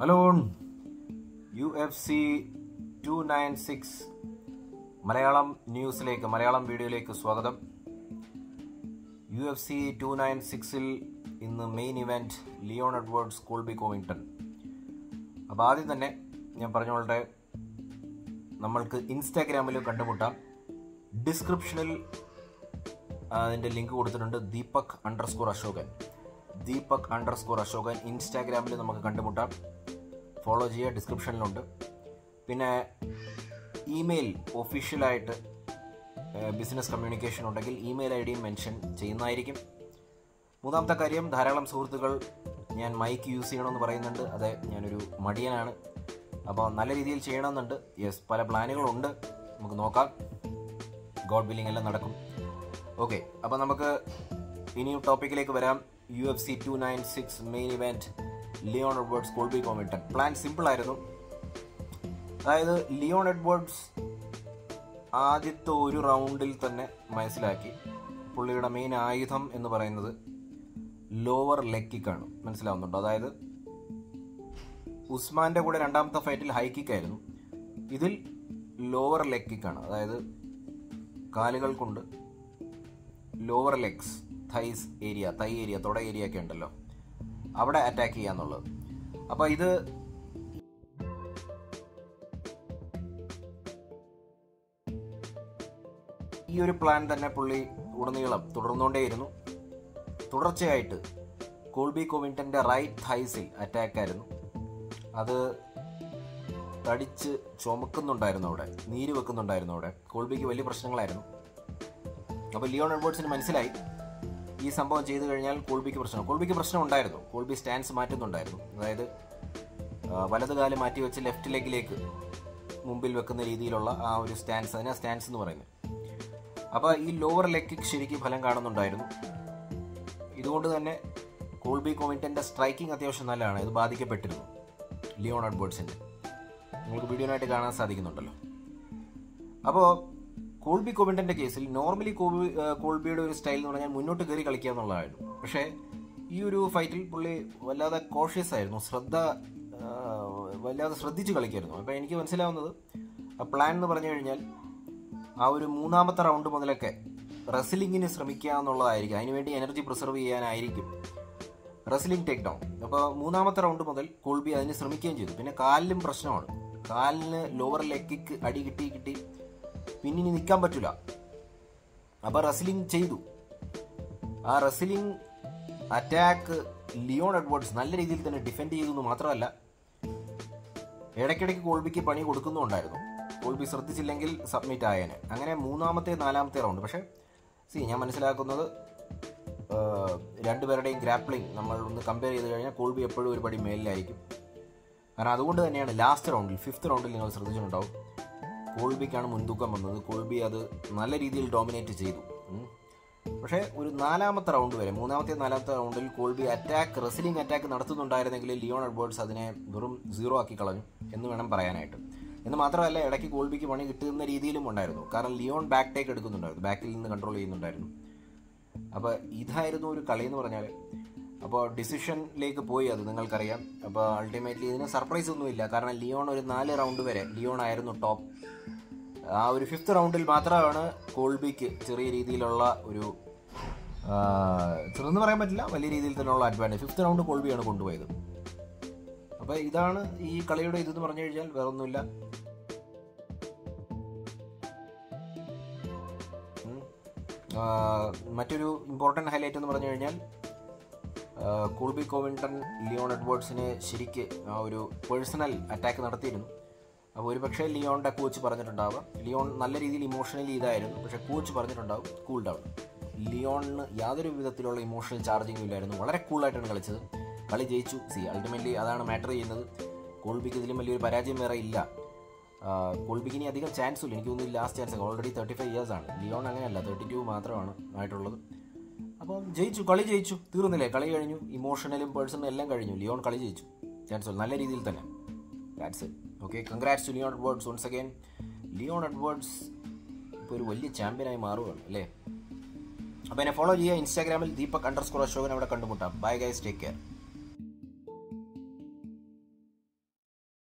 hello U F C two nine six Malayalam ന്യൂസിലേക്ക് മലയാളം വീഡിയോയിലേക്ക് സ്വാഗതം U F C two nine സിക്സിൽ ഇന്ന് main event Leon Edward Colby Covington അപ്പോൾ ആദ്യം തന്നെ ഞാൻ പറഞ്ഞോളട്ടെ നമ്മൾക്ക് ഇൻസ്റ്റാഗ്രാമിൽ കണ്ടുമുട്ടാം ഡിസ്ക്രിപ്ഷനിൽ അതിൻ്റെ ലിങ്ക് കൊടുത്തിട്ടുണ്ട് Deepak underscore Ashokan Deepak underscore Ashokan ഇൻസ്റ്റാഗ്രാമിൽ നമുക്ക് കണ്ടുമുട്ടാം ഫോളോ ചെയ്യുക ഡിസ്ക്രിപ്ഷനിലുണ്ട് പിന്നെ ഇമെയിൽ ഒഫീഷ്യലായിട്ട് ബിസിനസ് കമ്മ്യൂണിക്കേഷൻ ഉണ്ടെങ്കിൽ ഇമെയിൽ ഐ ഡിയും മെൻഷൻ ചെയ്യുന്നതായിരിക്കും മൂന്നാമത്തെ കാര്യം ധാരാളം സുഹൃത്തുക്കൾ ഞാൻ മൈക്ക് യൂസ് ചെയ്യണമെന്ന് പറയുന്നുണ്ട് അതെ ഞാനൊരു മടിയനാണ് അപ്പോൾ നല്ല രീതിയിൽ ചെയ്യണമെന്നുണ്ട് യെസ് പല പ്ലാനുകളുണ്ട് നമുക്ക് നോക്കാം ഗോഡ് ബില്ലിംഗ് എല്ലാം നടക്കും ഓക്കെ അപ്പോൾ നമുക്ക് ഇനി ടോപ്പിക്കിലേക്ക് വരാം U F C two nine six main event Leon Edwards Colby Covington plan simple ആയിരുന്നു അതായത് ലിയോൺ എഡ്വേർഡ്സ് ആദ്യത്തെ ഒരു റൗണ്ടിൽ തന്നെ മനസ്സിലാക്കി പുള്ളിയുടെ മെയിൻ ആയുധം എന്ന് പറയുന്നത് ലോവർ ലെഗ് കിക്കാണ് മനസ്സിലാവുന്നുണ്ടോ അതായത് ഉസ്മാന്റെ കൂടെ രണ്ടാമത്തെ ഫൈറ്റിൽ ഹൈ കിക്കായിരുന്നു ഇതിൽ ലോവർ ലെഗ് കിക്കാണ് അതായത് കാലുകൾ കൊണ്ട് lower legs thighs area thigh area തുട ഏരിയ ഒക്കെ ഉണ്ടല്ലോ അവിടെ അറ്റാക്ക് ചെയ്യാന്നുള്ളത് അപ്പോൾ ഇത് ഈ ഒരു പ്ലാൻ തന്നെ പുള്ളി ഉടനീളം തുടർന്നുകൊണ്ടേയിരുന്നു തുടർച്ചയായിട്ട് കോൾബി കോവിൻറ്റൻ്റെ റൈറ്റ് തൈസിൽ അറ്റാക്ക് ആയിരുന്നു അത് തടിച്ച് ചുമക്കുന്നുണ്ടായിരുന്നു അവിടെ നീര് വെക്കുന്നുണ്ടായിരുന്നു അവിടെ കോൾബിക്ക് വലിയ പ്രശ്നങ്ങളായിരുന്നു അപ്പോൾ ലിയോൺ എഡ്വേർഡ്സിന് മനസ്സിലായി ഈ സംഭവം ചെയ്തു കഴിഞ്ഞാൽ കോൾബിക്ക് പ്രശ്നം കോൾബിക്ക് പ്രശ്നം ഉണ്ടായിരുന്നു കോൾബി സ്റ്റാൻസ് മാറ്റുന്നുണ്ടായിരുന്നു അതായത് വലത് കാല് മാറ്റി വെച്ച് ലെഫ്റ്റ് ലെഗിലേക്ക് മുമ്പിൽ വെക്കുന്ന രീതിയിലുള്ള ആ ഒരു സ്റ്റാൻസ് അതിനാ സ്റ്റാൻസ് എന്ന് പറയുന്നത് അപ്പോൾ ഈ ലോവർ ലെഗ് കിക്ക് ശരിക്കും ഫലം കാണുന്നുണ്ടായിരുന്നു ഇതുകൊണ്ട് തന്നെ കോൾബി കോമിറ്റൻ്റെ സ്ട്രൈക്കിംഗ് അത്യാവശ്യം നല്ലതാണ് ഇത് ബാധിക്കപ്പെട്ടിരുന്നു ലിയോൺ എഡ്വേർഡ്സിൻ്റെ നിങ്ങൾക്ക് വീഡിയോനായിട്ട് കാണാൻ സാധിക്കുന്നുണ്ടല്ലോ അപ്പോൾ കോൾബി കോവിൻറ്റൻ്റെ കേസിൽ നോർമലി കോബി കോൾബിയുടെ ഒരു സ്റ്റൈൽ എന്ന് പറഞ്ഞാൽ മുന്നോട്ട് കയറി കളിക്കുക എന്നുള്ളതായിരുന്നു പക്ഷേ ഈ ഒരു ഫൈറ്റിൽ പുള്ളി വല്ലാതെ കോഷ്യസ് ആയിരുന്നു ശ്രദ്ധ വല്ലാതെ ശ്രദ്ധിച്ച് കളിക്കായിരുന്നു അപ്പോൾ എനിക്ക് മനസ്സിലാവുന്നത് ആ പ്ലാൻ എന്ന് പറഞ്ഞു കഴിഞ്ഞാൽ ആ ഒരു മൂന്നാമത്തെ റൗണ്ട് മുതലൊക്കെ റെസ്ലിങ്ങിന് ശ്രമിക്കുക എന്നുള്ളതായിരിക്കും അതിനുവേണ്ടി എനർജി പ്രിസർവ് ചെയ്യാനായിരിക്കും റെസ്ലിംഗ് ടേക്ക് ഡൗൺ അപ്പോൾ മൂന്നാമത്തെ റൗണ്ട് മുതൽ കോൾബി അതിന് ശ്രമിക്കുകയും ചെയ്തു പിന്നെ കാലിലും പ്രശ്നമാണ് കാലിന് ലോവർ ലെഗ് കിക്ക് അടി കിട്ടി കിട്ടി പിന്നെ ഇനി നിൽക്കാൻ പറ്റില്ല അപ്പോൾ റെസ്ലിംഗ് ചെയ്തു ആ റെസ്ലിംഗ് അറ്റാക്ക് ലിയോൺ എഡ്വേർഡ്സ് നല്ല രീതിയിൽ തന്നെ ഡിഫെൻഡ് ചെയ്തു എന്ന് മാത്രമല്ല ഇടയ്ക്കിടയ്ക്ക് കോൾബിക്ക് പണി കൊടുക്കുന്നുണ്ടായിരുന്നു കോൾബി ശ്രദ്ധിച്ചില്ലെങ്കിൽ സബ്മിറ്റ് ആയേനെ അങ്ങനെ മൂന്നാമത്തെ നാലാമത്തെ റൗണ്ട് പക്ഷേ സി ഞാൻ മനസ്സിലാക്കുന്നത് രണ്ടുപേരുടെയും ഗ്രാപ്ലിംഗ് നമ്മൾ ഒന്ന് കമ്പയർ ചെയ്ത് കഴിഞ്ഞാൽ കോൾബി എപ്പോഴും ഒരു പടി മേലിലായിരിക്കും കാരണം അതുകൊണ്ട് തന്നെയാണ് ലാസ്റ്റ് റൗണ്ടിൽ ഫിഫ്ത്ത് റൗണ്ടിൽ നിങ്ങൾ ശ്രദ്ധിച്ചിട്ടുണ്ടാവും കോൾബിക്കാണ് മുൻതൂക്കം വന്നത് കോൾബി അത് നല്ല രീതിയിൽ ഡോമിനേറ്റ് ചെയ്തു പക്ഷേ ഒരു നാലാമത്തെ റൗണ്ട് വരെ മൂന്നാമത്തെ നാലാമത്തെ റൗണ്ടിൽ കോൾബി അറ്റാക്ക് റെസ്ലിംഗ് അറ്റാക്ക് നടത്തുന്നുണ്ടായിരുന്നെങ്കിൽ ലിയോൺ എഡ്വേർഡ്സ് അതിനെ വെറും സീറോ ആക്കി കളഞ്ഞു എന്ന് വേണം പറയാനായിട്ട് എന്ന് മാത്രമല്ല ഇടയ്ക്ക് കോൾബിക്ക് പണി കിട്ടുന്ന രീതിയിലും ഉണ്ടായിരുന്നു കാരണം ലിയോൺ ബാക്ക് ടേക്ക് എടുക്കുന്നുണ്ടായിരുന്നു ബാക്കിൽ നിന്ന് കൺട്രോൾ ചെയ്യുന്നുണ്ടായിരുന്നു അപ്പോൾ ഇതായിരുന്നു ഒരു കളി എന്ന് പറഞ്ഞാൽ അപ്പോൾ ഡിസിഷനിലേക്ക് പോയി അത് നിങ്ങൾക്കറിയാം അപ്പോൾ അൾട്ടിമേറ്റ്ലി ഇതിന് സർപ്രൈസ് ഒന്നുമില്ല കാരണം ലിയോൺ ഒരു നാല് റൗണ്ട് വരെ ലിയോൺ ആയിരുന്നു ടോപ്പ് ആ ഒരു ഫിഫ്ത്ത് റൗണ്ടിൽ മാത്രമാണ് കോൾബിക്ക് ചെറിയ രീതിയിലുള്ള ഒരു ചെറുന്ന് പറയാൻ പറ്റില്ല വലിയ രീതിയിൽ തന്നെയുള്ള അഡ്വാൻറ്റേജ് ഫിഫ്ത്ത് റൗണ്ട് കോൾബിയാണ് കൊണ്ടുപോയത് അപ്പോൾ ഇതാണ് ഈ കളിയുടെ ഇതെന്ന് പറഞ്ഞു കഴിഞ്ഞാൽ വേറൊന്നുമില്ല മറ്റൊരു ഇമ്പോർട്ടൻ്റ് ഹൈലൈറ്റ് എന്ന് പറഞ്ഞു കഴിഞ്ഞാൽ കോൾബി കോവിൻടൺ ലിയോൺ എഡ്വേർഡ്സിന് ശരിക്ക് ആ ഒരു പേഴ്സണൽ അറ്റാക്ക് നടത്തിയിരുന്നു അപ്പോൾ ഒരു പക്ഷേ ലിയോണിൻ്റെ കോച്ച് പറഞ്ഞിട്ടുണ്ടാവാം ലിയോൺ നല്ല രീതിയിൽ ഇമോഷണലി ഇതായിരുന്നു പക്ഷേ കോച്ച് പറഞ്ഞിട്ടുണ്ടാവും കൂൾ ഡൗൺ ലിയോണിന് യാതൊരു വിധത്തിലുള്ള ഇമോഷണൽ ചാർജിങ്ങും ഇല്ലായിരുന്നു വളരെ കൂളായിട്ടാണ് കളിച്ചത് കളി ജയിച്ചു സി അൾട്ടിമേറ്റ്ലി അതാണ് മാറ്റർ ചെയ്യുന്നത് കോൾബിക്ക് ഇതിലും വലിയൊരു പരാജയം വേറെ ഇല്ല കോൾബിക്ക് ഇനി അധികം ചാൻസ് ഇല്ല എനിക്ക് തോന്നുന്നു last chance already thirty five years ആണ് ലിയോൺ അങ്ങനെയല്ല തേർട്ടി ടു മാത്രമാണ് ആയിട്ടുള്ളത് അപ്പം ജയിച്ചു കളി ജയിച്ചു തീർന്നില്ലേ കളി കഴിഞ്ഞു ഇമോഷണലും പേഴ്സണലും എല്ലാം കഴിഞ്ഞു ലിയോൺ കളി ജയിച്ചു ചാൻസ് നല്ല രീതിയിൽ തന്നെ that's it okay congrats to Leon Edwards once again Leon Edwards ഇപ്പോൾ ഒരു വലിയ ചാമ്പ്യനായി മാറുകയാണ് അല്ലേ അപ്പോൾ എന്നെ ഫോളോ ചെയ്യുക ഇൻസ്റ്റാഗ്രാമിൽ ദീപക് അണ്ടർ സ്കോർ അശോകൻ അവിടെ കണ്ടുമുട്ടാം ബൈ ഗൈസ് ടേക്ക് കെയർ